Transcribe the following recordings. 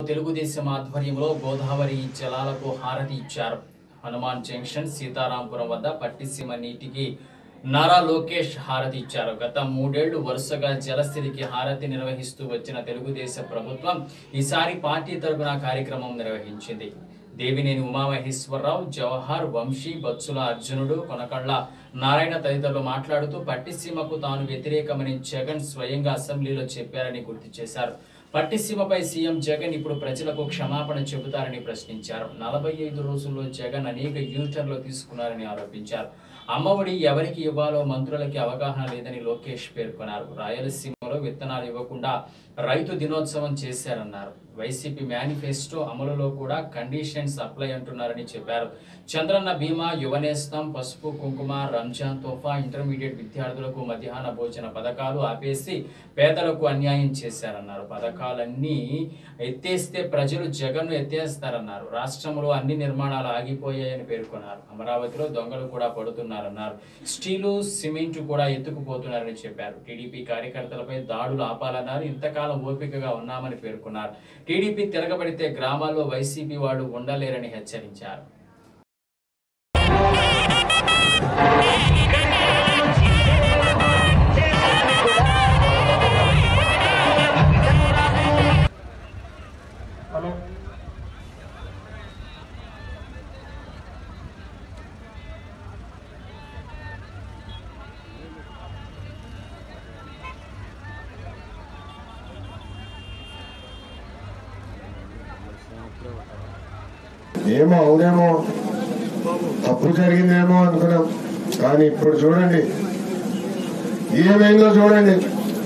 తెలుగుదేశం ఆధ్వర్యంలో గోదావరి జలాలకు హారతి ఇచ్చారు హనుమాన్ జంక్షన్ సీతారాంపురం వద్ద పట్టిసీమ నీటికి నారా లోకేష్ హారతి ఇచ్చారు గత మూడేళ్లు వరుసగా జలస్థితికి హారతి నిర్వహిస్తూ వచ్చిన తెలుగుదేశం ప్రభుత్వం ఈసారి పార్టీ తరపున కార్యక్రమం నిర్వహించింది దేవినేని ఉమామహేశ్వరరావు జవహర్ వంశీ బత్సుల అర్జునుడు కొనకళ్ళ నారాయణ తదితరులు మాట్లాడుతూ పట్టిసీమకు తాను వ్యతిరేకమని జగన్ స్వయంగా అసెంబ్లీలో చెప్పారని గుర్తు చేశారు పట్టిసీమపై సీఎం జగన్ ఇప్పుడు ప్రజలకు క్షమాపణ చెబుతారని ప్రశ్నించారు నలభై ఐదు రోజుల్లో జగన్ అనేక యూటర్లు తీసుకున్నారని ఆరోపించారు అమ్మఒడి ఎవరికి ఇవ్వాలో మంత్రులకి అవగాహన లేదని లోకేష్ పేర్కొన్నారు రాయలసీమలో విత్తనాలు ఇవ్వకుండా రైతు దినోత్సవం చేశారన్నారు వైసీపీ మేనిఫెస్టో అమలులో కూడా కండిషన్స్ అప్లై అంటున్నారని చెప్పారు చంద్రన్న బీమా యువనేస్తం పసుపు కుంకుమ రంజాన్ తోఫా ఇంటర్మీడియట్ విద్యార్థులకు మధ్యాహ్న భోజన పథకాలు ఆపేసి పేదలకు అన్యాయం చేశారన్నారు పథకాలన్నీ ఎత్తేస్తే ప్రజలు జగన్ను ఎత్తేస్తారన్నారు రాష్ట్రంలో అన్ని నిర్మాణాలు ఆగిపోయాయని పేర్కొన్నారు అమరావతిలో దొంగలు కూడా పడుతున్నారన్నారు స్టీలు సిమెంట్ కూడా ఎత్తుకుపోతున్నారని చెప్పారు టీడీపీ కార్యకర్తలపై దాడులు ఆపాలన్నారు ఇంతకాలం ఓపికగా ఉన్నామని పేర్కొన్నారు టీడీపీ తిరగబడితే గ్రామాల్లో వైసీపీ వాళ్ళు ఉండలేరని హెచ్చరించారు హలో ఏమో అవునేమో తప్పు జరిగిందేమో అనుకున్నాం కానీ ఇప్పుడు చూడండి ఏమైందో చూడండి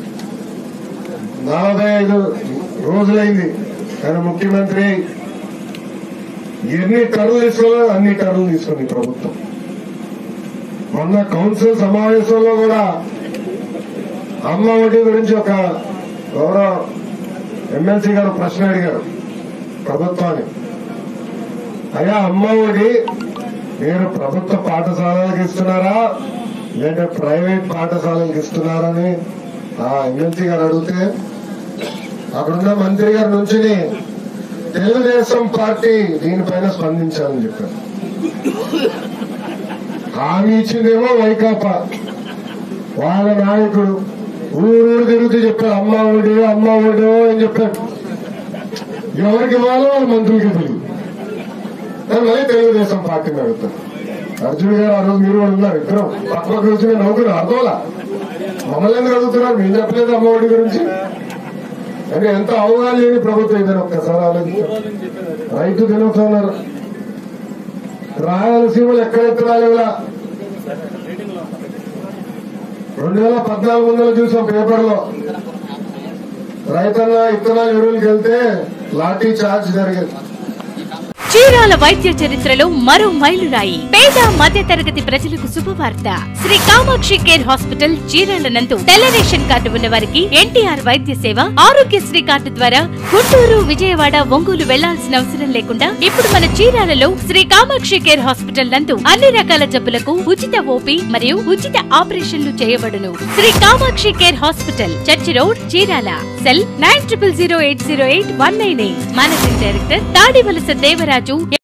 నలభై ఐదు రోజులైంది కానీ ముఖ్యమంత్రి ఎన్ని టర్లు తీసుకోవాలో అన్ని టర్లు తీసుకుంది ప్రభుత్వం మొన్న కౌన్సిల్ సమావేశంలో కూడా అమ్మ ఒడి గురించి ఒక గౌరవ ఎమ్మెల్సీ గారు ప్రశ్న అడిగారు ప్రభుత్వాన్ని అయ్యా అమ్మ ఒడి మీరు ప్రభుత్వ పాఠశాలలకు ఇస్తున్నారా లేదంటే ప్రైవేట్ పాఠశాలలకు ఇస్తున్నారని ఆ ఎమ్మెల్సీ గారు అడిగితే అక్కడున్న మంత్రి గారి నుంచి తెలుగుదేశం పార్టీ దీనిపైన స్పందించాలని చెప్పారు హామీ ఇచ్చిందేమో వైకాపా వాళ్ళ నాయకుడు ఊరూరు తిరుగుతూ చెప్పారు అమ్మ ఒడి అమ్మ ఒడి అని చెప్పారు ఎవరికి ఇవ్వాలో వాళ్ళ మంత్రులకి తెలియదు కానీ మళ్ళీ తెలుగుదేశం పార్టీని అడుగుతారు అర్జున్ గారు ఆ రోజు మీరు కూడా ఉన్నారు ఇద్దరు పక్క పక్క కూర్చుని నవ్వుకున్నారు అర్థంలా మమ్మల్ని ఎందుకు అడుగుతున్నారు మేము చెప్పలేదు అమ్మఒడి గురించి అంటే ఎంత అవగాహన లేని ప్రభుత్వం ఇదని ఒక్కసారి ఆలోచించారు రైతు దినోత్సవం రాయలసీమలు ఎక్కడ ఎత్తనాలి ఇలా రెండు వేల పద్నాలుగు వందలు చూసాం పేపర్లో రైతన్న ఇత్తనాలు ఎరువులకి వెళ్తే లాఠీ చార్జ్ జరిగేది చీరాల వైద్య చరిత్రలో మరో మైలురాయి పేద మధ్య తరగతి ప్రజలకు శుభవార్త శ్రీ కామాక్షి కేర్ హాస్పిటల్ చీరాల నందు తెల్ల రేషన్ కార్డు ఉన్న వారికి ఎన్టీఆర్ వైద్య సేవ ఆరోగ్యశ్రీ కార్డు ద్వారా గుంటూరు విజయవాడ ఒంగోలు వెళ్లాల్సిన అవసరం లేకుండా ఇప్పుడు మన చీరాలలో శ్రీ కామాక్షి కేర్ హాస్పిటల్ నందు అన్ని రకాల జబ్బులకు ఉచిత ఓపీ మరియు ఉచిత ఆపరేషన్లు చేయబడును Shri Kamakshi care hospital church road Chirala cell nine triple zero eight zero eight one nine eight managing director Tadivalasa Devaraju